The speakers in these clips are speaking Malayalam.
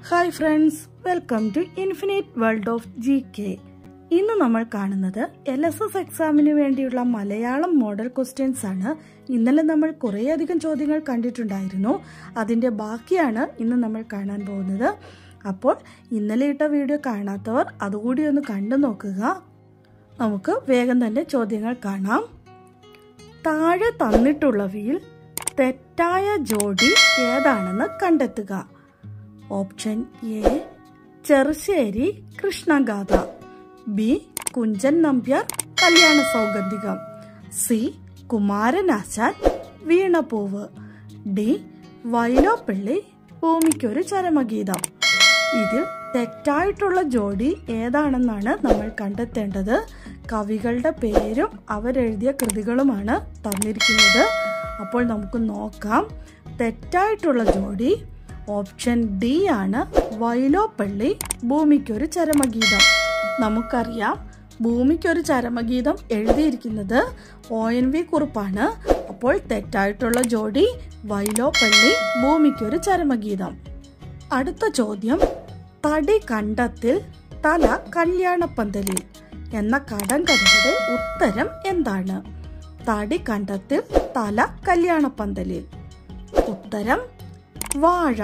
hi friends welcome to infinite world of G K ഇന്ന് നമ്മൾ കാണുന്നത് എൽ എസ് എസ് എക്സാമിന് വേണ്ടിയുള്ള മലയാളം മോഡൽ ക്വസ്റ്റ്യൻസ് ആണ് ഇന്നലെ നമ്മൾ കുറേയധികം ചോദ്യങ്ങൾ കണ്ടിട്ടുണ്ടായിരുന്നു അതിൻ്റെ ബാക്കിയാണ് ഇന്ന് നമ്മൾ കാണാൻ പോകുന്നത് അപ്പോൾ ഇന്നലെ ഇട്ട വീഡിയോ കാണാത്തവർ അതുകൂടി ഒന്ന് കണ്ടു നോക്കുക നമുക്ക് വേഗം തന്നെ ചോദ്യങ്ങൾ കാണാം താഴെ തന്നിട്ടുള്ളവയിൽ തെറ്റായ ജോഡി ഏതാണെന്ന് കണ്ടെത്തുക option A Cherusseri Krishnagatha B Kunchan Nambiar Kalyana Saugandhikam C Kumaranasan Veenapoovu D Vyloppilli ഭൂമിക്കൊരു ചരമഗീതം ഇതിൽ തെറ്റായിട്ടുള്ള ജോഡി ഏതാണെന്നാണ് നമ്മൾ കണ്ടെത്തേണ്ടത് കവികളുടെ പേരും അവരെഴുതിയ കൃതികളുമാണ് തന്നിരിക്കുന്നത് അപ്പോൾ നമുക്ക് നോക്കാം തെറ്റായിട്ടുള്ള ജോഡി ഓപ്ഷൻ ഡി ആണ് വൈലോപ്പള്ളി ഭൂമിക്കൊരു ചരമഗീതം നമുക്കറിയാം ഭൂമിക്കൊരു ചരമഗീതം എഴുതിയിരിക്കുന്നത് ഒ എൻ വി കുറിപ്പാണ് അപ്പോൾ തെറ്റായിട്ടുള്ള ജോഡി വൈലോപ്പള്ളി ഭൂമിക്കൊരു ചരമഗീതം അടുത്ത ചോദ്യം തടി കണ്ടത്തിൽ തല കല്യാണപ്പന്തലിൽ എന്ന കടങ്കഥയുടെ ഉത്തരം എന്താണ് തടി കണ്ടത്തിൽ തല കല്യാണപ്പന്തലിൽ ഉത്തരം വാഴ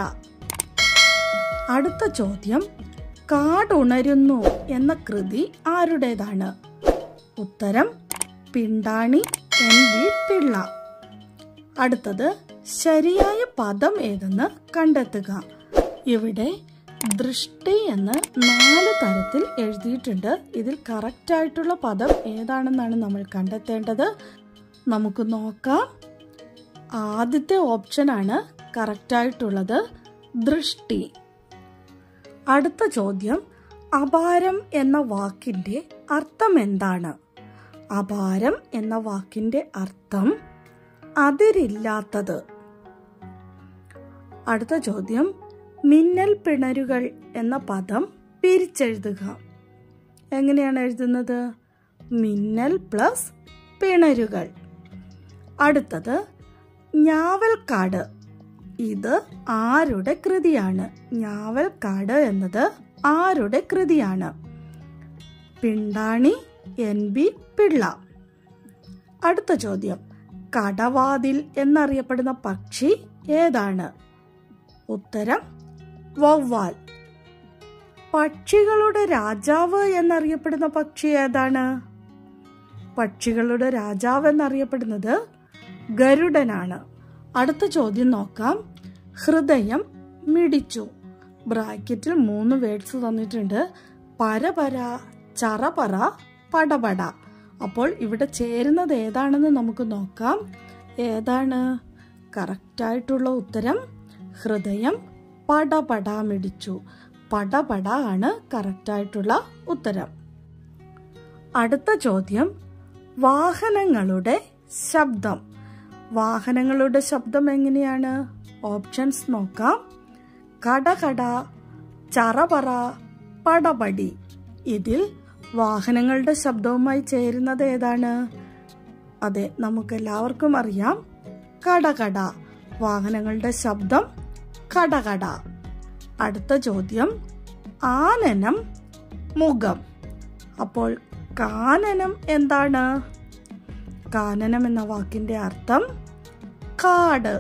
അടുത്ത ചോദ്യം കാടുണരുന്നു എന്ന കൃതി ആരുടേതാണ് ഉത്തരം പിണ്ടാണി എൻ വി പിള്ള അടുത്തത് ശരിയായ പദം ഏതെന്ന് കണ്ടെത്തുക ഇവിടെ ദൃഷ്ടി എന്ന് നാല് തരത്തിൽ എഴുതിയിട്ടുണ്ട് ഇതിൽ കറക്റ്റ് ആയിട്ടുള്ള പദം ഏതാണെന്നാണ് നമ്മൾ കണ്ടെത്തേണ്ടത് നമുക്ക് നോക്കാം ആദ്യത്തെ ഓപ്ഷനാണ് കറക്റ്റ് ആയിട്ടുള്ളത് ദൃഷ്ടി അടുത്ത ചോദ്യം അപാരം എന്ന വാക്കിന്റെ അർത്ഥം എന്താണ് അപാരം എന്ന വാക്കിന്റെ അർത്ഥം അതിരില്ലാത്തത് അടുത്ത ചോദ്യം മിന്നൽ പിണരുകൾ എന്ന പദം പിരിച്ചെഴുതുക എങ്ങനെയാണ് എഴുതുന്നത് മിന്നൽ പ്ലസ് പിണരുകൾ അടുത്തത് ഞാവൽക്കാട് ഇത് ആരുടെ കൃതിയാണ് ഞാവൽക്കാട് എന്നത് ആരുടെ കൃതിയാണ് പിണ്ടാണി എൻ ബി പിള്ള അടുത്ത ചോദ്യം കടവാതിൽ എന്നറിയപ്പെടുന്ന പക്ഷി ഏതാണ് ഉത്തരം വവ്വാൽ പക്ഷികളുടെ രാജാവ് എന്നറിയപ്പെടുന്ന പക്ഷി ഏതാണ് പക്ഷികളുടെ രാജാവ് എന്നറിയപ്പെടുന്നത് ഗരുഡനാണ് അടുത്ത ചോദ്യം നോക്കാം ഹൃദയം മിടിച്ചു ബ്രാക്കറ്റിൽ മൂന്ന് വേർഡ്സ് തന്നിട്ടുണ്ട് പരപര ചറപറ പടപട അപ്പോൾ ഇവിടെ ചേരുന്നത് ഏതാണെന്ന് നമുക്ക് നോക്കാം ഏതാണ് കറക്റ്റായിട്ടുള്ള ഉത്തരം ഹൃദയം പടപട മിടിച്ചു പടപട ആണ് കറക്റ്റായിട്ടുള്ള ഉത്തരം അടുത്ത ചോദ്യം വാഹനങ്ങളുടെ ശബ്ദം വാഹനങ്ങളുടെ ശബ്ദം എങ്ങനെയാണ് ഓപ്ഷൻസ് നോക്കാം കടകട ചറപറ പടപടി ഇതിൽ വാഹനങ്ങളുടെ ശബ്ദവുമായി ചേരുന്നത് ഏതാണ് അതെ നമുക്ക് എല്ലാവർക്കും അറിയാം കടകട വാഹനങ്ങളുടെ ശബ്ദം കടകട അടുത്ത ചോദ്യം ആനനം മുഖം അപ്പോൾ കാനനം എന്താണ് കാനനം എന്ന വാക്കിന്റെ അർത്ഥം കാട്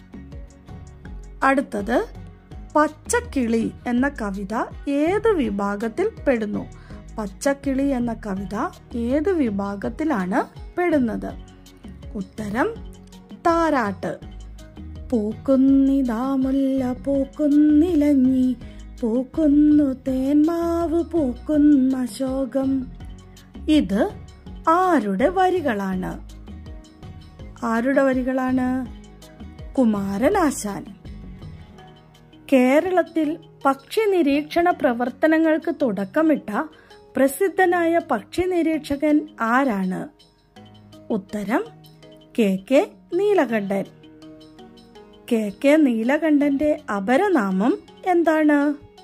അടുത്തത് പച്ചക്കിളി എന്ന കവിത ഏത് വിഭാഗത്തിൽ പെടുന്നു പച്ചക്കിളി എന്ന കവിത ഏത് വിഭാഗത്തിലാണ് പെടുന്നത് ഉത്തരം താരാട്ട് പൂക്കുന്നിതാ മുല്ല പൂക്കുന്നിലഞ്ഞി പൂക്കുന്നു തേന്മാവ് പൂക്കുന്ന ശോകം ഇത് ആരുടെ വരികളാണ് ആരുടെ വരികളാണ് കുമാരനാശാൻ കേരളത്തിൽ പക്ഷി നിരീക്ഷണ പ്രവർത്തനങ്ങൾക്ക് തുടക്കമിട്ട പ്രസിദ്ധനായ പക്ഷി നിരീക്ഷകൻ ആരാണ് ഉത്തരം K K Neelakantan K K നീലകണ്ഠന്റെ അപരനാമം എന്താണ്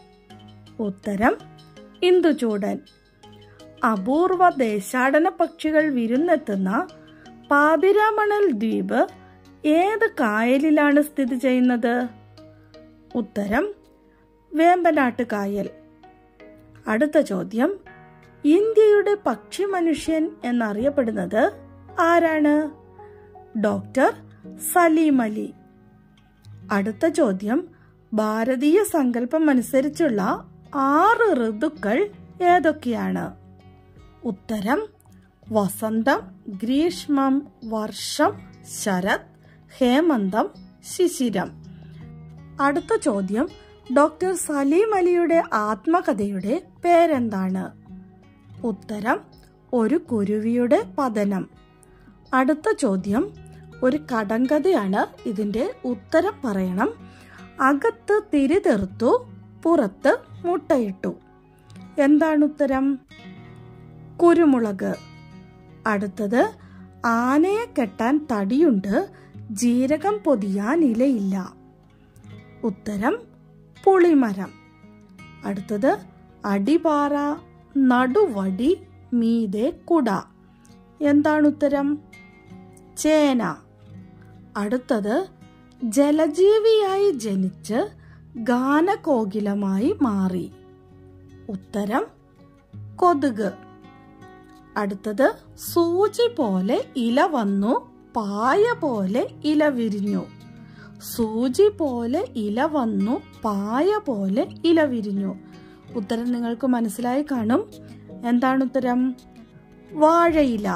ഉത്തരം ഇന്ദുചൂടൻ അപൂർവ ദേശാടന പക്ഷികൾ വിരുന്നെത്തുന്ന പാതിരാമണൽ ദ്വീപ് ഏത് കായലിലാണ് സ്ഥിതി ചെയ്യുന്നത് ഉത്തരം വേമ്പനാട്ട് കായൽ അടുത്ത ചോദ്യം ഇന്ത്യയുടെ പക്ഷി മനുഷ്യൻ എന്നറിയപ്പെടുന്നത് ആരാണ് ഡോക്ടർ സലീം അലി അടുത്ത ചോദ്യം ഭാരതീയ സങ്കല്പം അനുസരിച്ചുള്ള ആറ് ഋതുക്കൾ ഏതൊക്കെയാണ് ഉത്തരം വസന്തം ഗ്രീഷ്മം വർഷം ശരത് ഹേമന്തം ശിശിരം അടുത്ത ചോദ്യം ഡോക്ടർ സലീം അലിയുടെ ആത്മകഥയുടെ പേരെന്താണ് ഉത്തരം ഒരു കുരുവിയുടെ പതനം അടുത്ത ചോദ്യം ഒരു കടങ്കഥയാണ് ഇതിന്റെ ഉത്തരം പറയണം അകത്ത് തിരിതെറുത്തു പുറത്ത് മുട്ടയിട്ടു എന്താണ് ഉത്തരം കുരുമുളക് അടുത്തത് ആനയെ കെട്ടാൻ തടിയുണ്ട് ജീരകം പൊതിയാൻ ഇലയില്ല ഉത്തരം പുളിമരം അടുത്തത് അടിപാറ നടുവടി മീതെ കുട എന്താണ് ഉത്തരം ചേന അടുത്തത് ജലജീവിയായി ജനിച്ച് ഗാനകോകിലമായി മാറി ഉത്തരം കൊതുക് അടുത്തത് സൂചി പോലെ ഇല വന്നു പായ പോലെ ഇല വിരിഞ്ഞു സൂചി പോലെ ഇല വന്നു പായ പോലെ ഇല വിരിഞ്ഞു ഉത്തരം നിങ്ങൾക്ക് മനസ്സിലായി കാണും എന്താണ് ഉത്തരം വാഴയില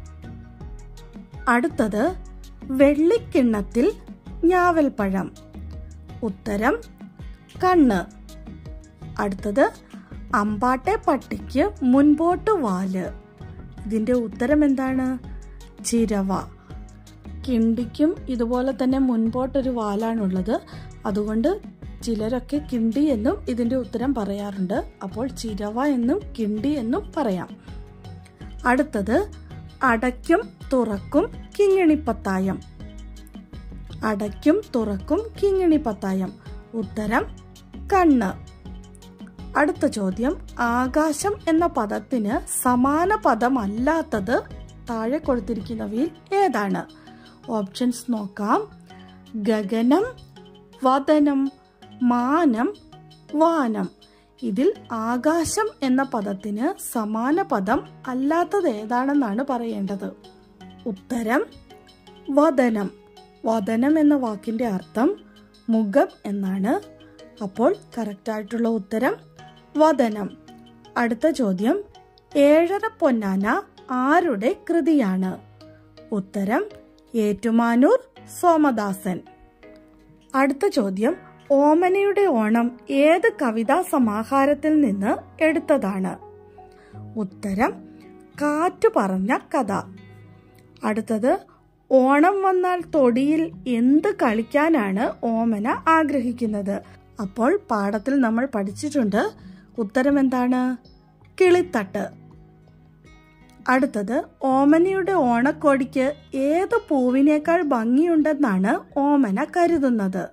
അടുത്തത് വെള്ളിക്കിണ്ണത്തിൽ ഞാവൽപ്പഴം ഉത്തരം കണ്ണ് അടുത്തത് അമ്പാട്ടെ പട്ടിക്ക് മുൻപോട്ട് വാല് ഇതിന്റെ ഉത്തരം എന്താണ് ചിരവ കിണ്ടിക്കും ഇതുപോലെ തന്നെ മുൻപോട്ടൊരു വാലാണുള്ളത് അതുകൊണ്ട് ചിലരൊക്കെ കിണ്ടി എന്നും ഇതിന്റെ ഉത്തരം പറയാറുണ്ട് അപ്പോൾ ചിരവ എന്നും കിണ്ടി എന്നും പറയാം അടുത്തത് അടയ്ക്കും തുറക്കും കിങ്ങിണിപ്പത്തായം അടയ്ക്കും തുറക്കും കിങ്ങിണിപ്പത്തായം ഉത്തരം കണ്ണ് അടുത്ത ചോദ്യം ആകാശം എന്ന പദത്തിന് സമാന പദമല്ലാത്തത് താഴെ കൊടുത്തിരിക്കുന്നവയിൽ ഏതാണ് ഓപ്ഷൻസ് നോക്കാം ഗഗനം വദനം മാനം വാനം ഇതിൽ ആകാശം എന്ന പദത്തിന് സമാന പദം അല്ലാത്തത് ഏതാണെന്നാണ് പറയേണ്ടത് ഉത്തരം വദനം വദനം എന്ന വാക്കിന്റെ അർത്ഥം മുഖം എന്നാണ് അപ്പോൾ കറക്റ്റായിട്ടുള്ള ഉത്തരം വദനം അടുത്ത ചോദ്യം ഏഴര പൊന്നാന ആരുടെ കൃതിയാണ് ഉത്തരം ഏറ്റുമാനൂർ സോമദാസൻ അടുത്ത ചോദ്യം ഓമനയുടെ ഓണം ഏത് കവിതാ സമാഹാരത്തിൽ നിന്ന് എടുത്തതാണ് ഉത്തരം കാറ്റു പറഞ്ഞ കഥ അടുത്തത് ഓണം വന്നാൽ തൊടിയിൽ എന്ത് കളിക്കാനാണ് ഓമന ആഗ്രഹിക്കുന്നത് അപ്പോൾ പാഠത്തിൽ നമ്മൾ പഠിച്ചിട്ടുണ്ട് ഉത്തരം എന്താണ് കിളിത്തട്ട് അടുത്തത് ഓമനയുടെ ഓണക്കോടിക്ക് ഏത് പൂവിനേക്കാൾ ഭംഗിയുണ്ടെന്നാണ് ഓമന കരുതുന്നത്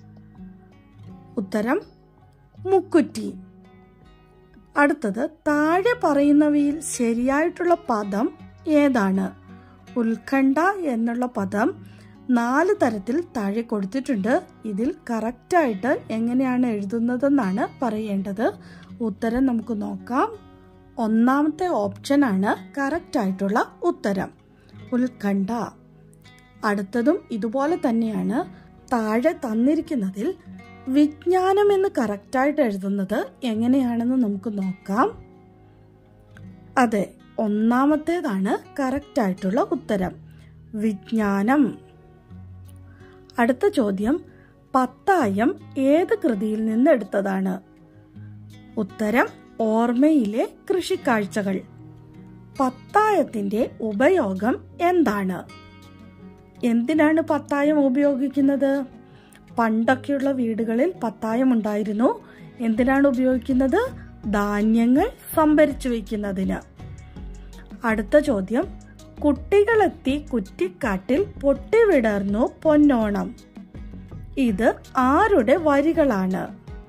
ഉത്തരം മുക്കുറ്റി അടുത്തത് താഴെ പറയുന്നവയിൽ ശരിയായിട്ടുള്ള പദം ഏതാണ് ഉത്കണ്ഠ എന്നുള്ള പദം നാല് തരത്തിൽ താഴെ കൊടുത്തിട്ടുണ്ട് ഇതിൽ കറക്റ്റായിട്ട് എങ്ങനെയാണ് എഴുതുന്നതെന്നാണ് പറയേണ്ടത് ഉത്തരം നമുക്ക് നോക്കാം ഒന്നാമത്തെ ഓപ്ഷനാണ് കറക്റ്റായിട്ടുള്ള ഉത്തരം ഉത്കണ്ഠ അടുത്തതും ഇതുപോലെ തന്നെയാണ് താഴെ തന്നിരിക്കുന്നതിൽ വിജ്ഞാനം എന്ന് കറക്റ്റായിട്ട് എഴുതുന്നത് എങ്ങനെയാണെന്ന് നമുക്ക് നോക്കാം അതെ ഒന്നാമത്തേതാണ് കറക്റ്റായിട്ടുള്ള ഉത്തരം വിജ്ഞാനം അടുത്ത ചോദ്യം പത്തായം ഏത് കൃതിയിൽ നിന്ന് എടുത്തതാണ് ഉത്തരം ഓർമ്മയിലെ കൃഷിക്കാഴ്ചകൾ പത്തായത്തിന്റെ ഉപയോഗം എന്താണ് എന്തിനാണ് പത്തായം ഉപയോഗിക്കുന്നത് പണ്ടൊക്കെയുള്ള വീടുകളിൽ പത്തായം ഉണ്ടായിരുന്നു എന്തിനാണ് ഉപയോഗിക്കുന്നത് ധാന്യങ്ങൾ സംഭരിച്ചു വയ്ക്കുന്നതിന് അടുത്ത ചോദ്യം കുട്ടികളെത്തി കുറ്റിക്കാട്ടിൽ പൊട്ടിവിടർന്നു പൊന്നോണം ഇത് ആരുടെ വരികളാണ്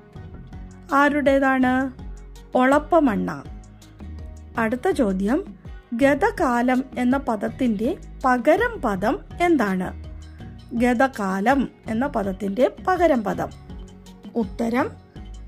ആരുടേതാണ് ഒളപ്പമണ്ണ അടുത്ത ചോദ്യം ഗതകാലം എന്ന പദത്തിന്റെ പകരം പദം എന്താണ് ഗതകാലം എന്ന പദത്തിന്റെ പകരം പദം ഉത്തരം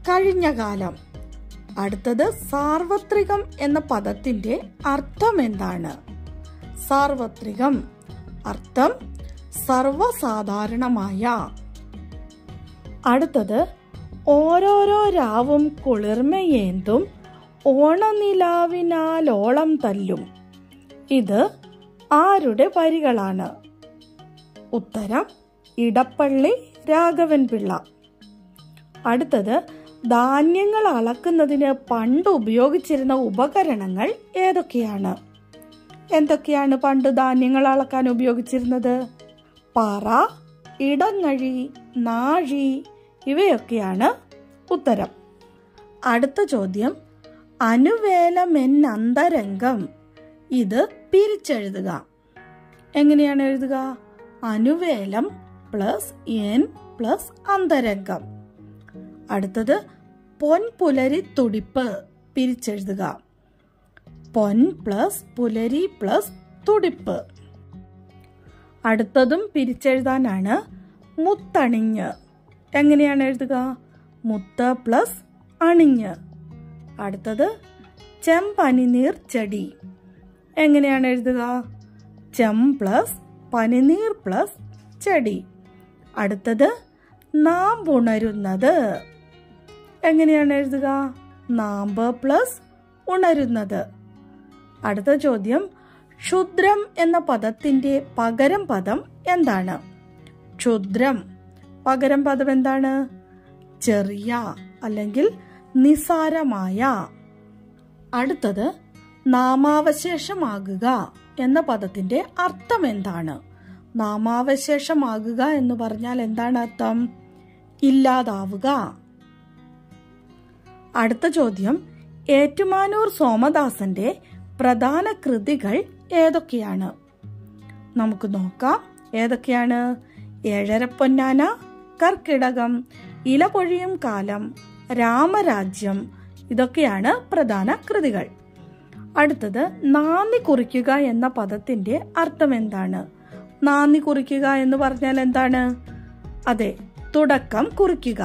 കഴിഞ്ഞ കാലം അടുത്തത് സാർവത്രികം എന്ന പദത്തിന്റെ അർത്ഥം എന്താണ് സാർവത്രികം അർത്ഥം സർവസാധാരണമായ അടുത്തത് ഓരോരോ രാവും കുളിർമയേന്തും ഓണനിലാവിനാലോളം തല്ലും ഇത് ആരുടെ വരികളാണ് ഉത്തരം ഇടപ്പള്ളി രാഘവൻ പിള്ള അടുത്തത് ധാന്യങ്ങൾ അളക്കുന്നതിന് പണ്ട് ഉപയോഗിച്ചിരുന്ന ഉപകരണങ്ങൾ ഏതൊക്കെയാണ് എന്തൊക്കെയാണ് പണ്ട് ധാന്യങ്ങൾ അളക്കാൻ ഉപയോഗിച്ചിരുന്നത് പറ ഇടങ്ങഴി നാഴി ഇവയൊക്കെയാണ് ഉത്തരം അടുത്ത ചോദ്യം അനുവേലമെന്നന്തരംഗം ഇത് പിരിച്ചെഴുതുക എങ്ങനെയാണ് എഴുതുക അനുവേലം പ്ലസ് എൻ പ്ലസ് അന്തരംഗം അടുത്തത് പൊൻപുലരി തുടിപ്പ് പിരിച്ചെഴുതുക പൊൻ പ്ലസ് പുലരി പ്ലസ് തുടിപ്പ് അടുത്തതും പിരിച്ചെഴുതാനാണ് മുത്തണിഞ്ഞ് എങ്ങനെയാണ് എഴുതുക മുത്ത് പ്ലസ് അണിഞ്ഞ് അടുത്തത് ചെമ്പനിനീർ ചെടി എങ്ങനെയാണ് എഴുതുക ചെം പ്ലസ് പനിനീർ പ്ലസ് ചെടി അടുത്തത് നാം ഉണരുന്നത് എങ്ങനെയാണ് എഴുതുക നാമ്പ് പ്ലസ് ഉണരുന്നത് അടുത്ത ചോദ്യം ക്ഷുദ്രം എന്ന പദത്തിന്റെ പകരം പദം എന്താണ് ക്ഷുദ്രം പകരം പദം എന്താണ് ചെറിയ അല്ലെങ്കിൽ നിസാരമായ അടുത്തത് നാമാവശേഷമാകുക എന്ന പദത്തിന്റെ അർത്ഥം എന്താണ് നാമാവശേഷമാകുക എന്ന് പറഞ്ഞാൽ എന്താണ് അർത്ഥം ഇല്ലാതാവുക അടുത്ത ചോദ്യം ഏറ്റുമാനൂർ സോമദാസന്റെ പ്രധാന കൃതികൾ ഏതൊക്കെയാണ് നമുക്ക് നോക്കാം ഏതൊക്കെയാണ് ഏഴരപ്പൊന്നാന കർക്കിടകം ഇലപൊഴിയും കാലം രാമരാജ്യം ഇതൊക്കെയാണ് പ്രധാന കൃതികൾ അടുത്തത് നാന്ദി കുറിക്കുക എന്ന പദത്തിന്റെ അർത്ഥം എന്താണ് നാന്ദി കുറിക്കുക എന്ന് പറഞ്ഞാൽ എന്താണ് അതെ തുടക്കം കുറിക്കുക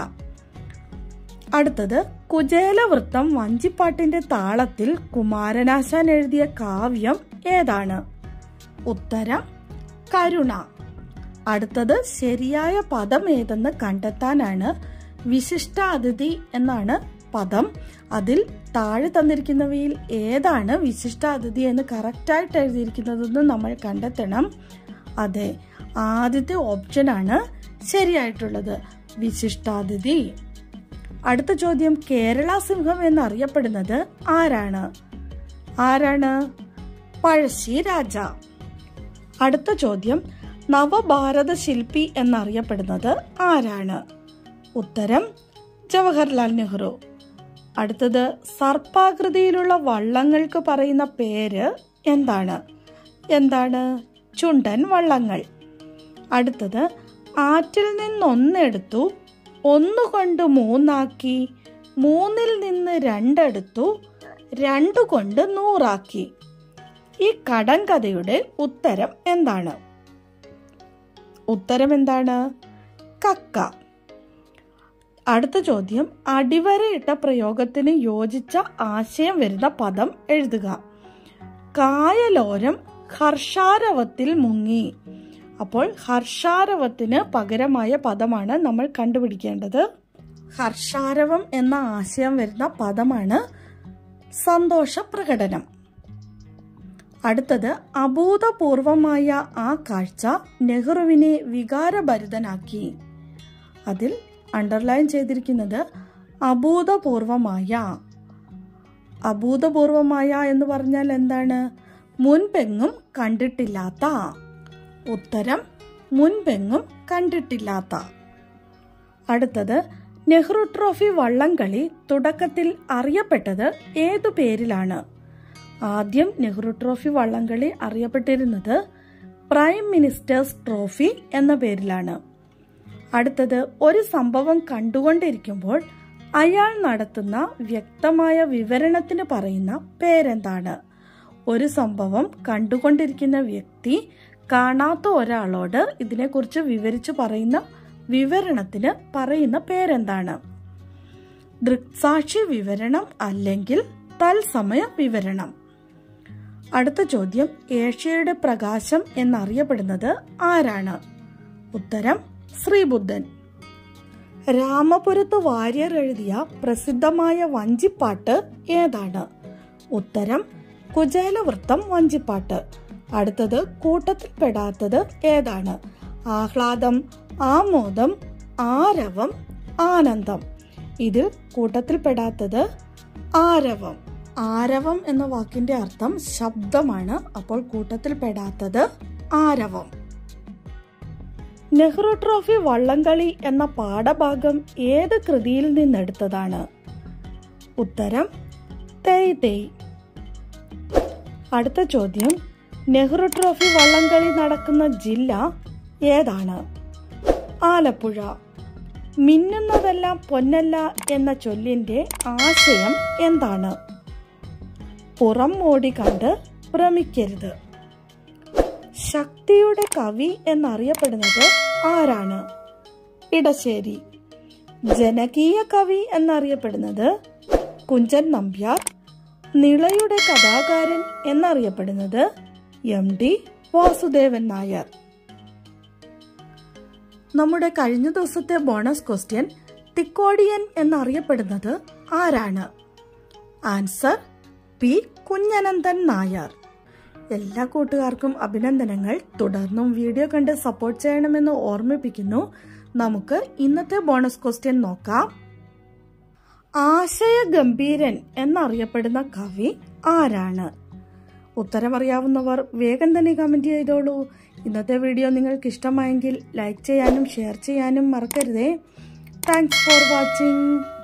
അടുത്തത് കുചേലവൃത്തം വഞ്ചിപ്പാട്ടിന്റെ താളത്തിൽ കുമാരനാശാൻ എഴുതിയ കാവ്യം ഏതാണ് ഉത്തരം കരുണ അടുത്തത് ശരിയായ പദം ഏതെന്ന് കണ്ടെത്താനാണ് വിശിഷ്ടാതിഥി എന്നാണ് പദം അതിൽ താഴെ തന്നിരിക്കുന്നവയിൽ ഏതാണ് വിശിഷ്ടാതിഥി എന്ന് കറക്റ്റായിട്ട് എഴുതിയിരിക്കുന്നതെന്ന് നമ്മൾ കണ്ടെത്തണം അതെ ആദ്യത്തെ ഓപ്ഷനാണ് ശരിയായിട്ടുള്ളത് വിശിഷ്ടാതിഥി അടുത്ത ചോദ്യം കേരള സിംഹം എന്നറിയപ്പെടുന്നത് ആരാണ് ആരാണ് പഴശ്ശി രാജ അടുത്ത ചോദ്യം നവഭാരത ശില്പി എന്നറിയപ്പെടുന്നത് ആരാണ് ഉത്തരം ജവഹർലാൽ നെഹ്റു അടുത്തത് സർപ്പാകൃതിയിലുള്ള വള്ളങ്ങൾക്ക് പറയുന്ന പേര് എന്താണ് എന്താണ് ചുണ്ടൻ വള്ളങ്ങൾ അടുത്തത് ആറ്റിൽ നിന്നൊന്നെടുത്തു ഒന്നുകൊണ്ട് മൂന്നാക്കി മൂന്നിൽ നിന്ന് രണ്ടെടുത്തു രണ്ടു കൊണ്ട് നൂറാക്കി ഈ കടൻ കഥയുടെ ഉത്തരം എന്താണ് ഉത്തരം എന്താണ് കക്ക അടുത്ത ചോദ്യം അടിവരയിട്ട പ്രയോഗത്തിന് യോജിച്ച ആശയം വരുന്ന പദം എഴുതുക കായലോരം ഹർഷാരവത്തിൽ മുങ്ങി അപ്പോൾ ഹർഷാരവത്തിന് പകരമായ പദമാണ് നമ്മൾ കണ്ടുപിടിക്കേണ്ടത് ഹർഷാരവം എന്ന ആശയം വരുന്ന പദമാണ് സന്തോഷ പ്രകടനം അടുത്തത് അഭൂതപൂർവമായ ആ കാഴ്ച നെഹ്റുവിനെ വികാരഭരിതനാക്കി അതിൽ അണ്ടർലൈൻ ചെയ്തിരിക്കുന്നത് അഭൂതപൂർവമായ അഭൂതപൂർവമായ എന്ന് പറഞ്ഞാൽ എന്താണ് മുൻപെങ്ങും കണ്ടിട്ടില്ലാത്ത ഉത്തരം മുൻപെങ്ങും കണ്ടിട്ടില്ലാത്ത അടുത്തത് നെഹ്റു ട്രോഫി വള്ളംകളി തുടക്കത്തിൽ അറിയപ്പെട്ടത് ഏതു പേരിലാണ് ആദ്യം നെഹ്റു ട്രോഫി വള്ളംകളി അറിയപ്പെട്ടിരുന്നത് പ്രൈം മിനിസ്റ്റേഴ്സ് ട്രോഫി എന്ന പേരിലാണ് അടുത്തത് ഒരു സംഭവം കണ്ടുകൊണ്ടിരിക്കുമ്പോൾ അയാൾ നടത്തുന്ന വ്യക്തമായ വിവരണത്തിന് പറയുന്ന പേരെന്താണ് ഒരു സംഭവം കണ്ടുകൊണ്ടിരിക്കുന്ന വ്യക്തി കാണാത്ത ഒരാളോട് ഇതിനെക്കുറിച്ച് വിവരിച്ചു പറയുന്ന വിവരണത്തിന് പറയുന്ന പേരെന്താണ് ദൃക്സാക്ഷി വിവരണം അല്ലെങ്കിൽ തത്സമയ വിവരണം അടുത്ത ചോദ്യം ഏഷ്യയുടെ പ്രകാശം എന്നറിയപ്പെടുന്നത് ആരാണ് ഉത്തരം ശ്രീബുദ്ധൻ രാമപുരത്ത് വാര്യർ എഴുതിയ പ്രസിദ്ധമായ വഞ്ചിപ്പാട്ട് ഏതാണ് ഉത്തരം കുചേലവൃത്തം വഞ്ചിപ്പാട്ട് അടുത്തത് കൂട്ടത്തിൽപ്പെടാത്തത് ഏതാണ് ആഹ്ലാദം ആമോദം ആരവം ആനന്ദം ഇതിൽ കൂട്ടത്തിൽപ്പെടാത്തത് ആരവം ആരവം എന്ന വാക്കിന്റെ അർത്ഥം ശബ്ദമാണ് അപ്പോൾ കൂട്ടത്തിൽപ്പെടാത്തത് ആരവം നെഹ്റു ട്രോഫി വള്ളംകളി എന്ന പാഠഭാഗം ഏത് കൃതിയിൽ നിന്നെടുത്തതാണ് ഉത്തരം തേയ് തേയ് അടുത്ത ചോദ്യം നെഹ്റു ട്രോഫി വള്ളംകളി നടക്കുന്ന ജില്ല ഏതാണ് ആലപ്പുഴ മിന്നുന്നതെല്ലാം പൊന്നല്ല എന്ന ചൊല്ലിന്റെ ആശയം എന്താണ് പുറം മോടി കണ്ട് ഭ്രമിക്കരുത് ശക്തിയുടെ കവി എന്നറിയപ്പെടുന്നത് ആരാണ് ഇടശ്ശേരി ജനകീയ കവി എന്നറിയപ്പെടുന്നത് കുഞ്ചൻ നമ്പ്യാർ നിളയുടെ കഥാകാരൻ എന്നറിയപ്പെടുന്നത് എം ഡി വാസുദേവൻ നായർ നമ്മുടെ കഴിഞ്ഞ ദിവസത്തെ ബോണസ് ക്വസ്റ്റ്യൻ തിക്കോടിയൻ എന്നറിയപ്പെടുന്നത് ആരാണ് ആൻസർ പി കുഞ്ഞനന്ദൻ നായർ എല്ലാ കൂട്ടുകാർക്കും അഭിനന്ദനങ്ങൾ തുടർന്നും വീഡിയോ കണ്ട് സപ്പോർട്ട് ചെയ്യണമെന്ന് ഓർമ്മിപ്പിക്കുന്നു നമുക്ക് ഇന്നത്തെ ബോണസ് ക്വസ്റ്റ്യൻ നോക്കാം ആശയഗംഭീരൻ എന്നറിയപ്പെടുന്ന കവി ആരാണ് ഉത്തരമറിയാവുന്നവർ വേഗം തന്നെ കമന്റ് ചെയ്തോളൂ ഇന്നത്തെ വീഡിയോ നിങ്ങൾക്ക് ഇഷ്ടമായെങ്കിൽ ലൈക്ക് ചെയ്യാനും ഷെയർ ചെയ്യാനും മറക്കരുതേ താങ്ക്സ് ഫോർ വാച്ചിങ്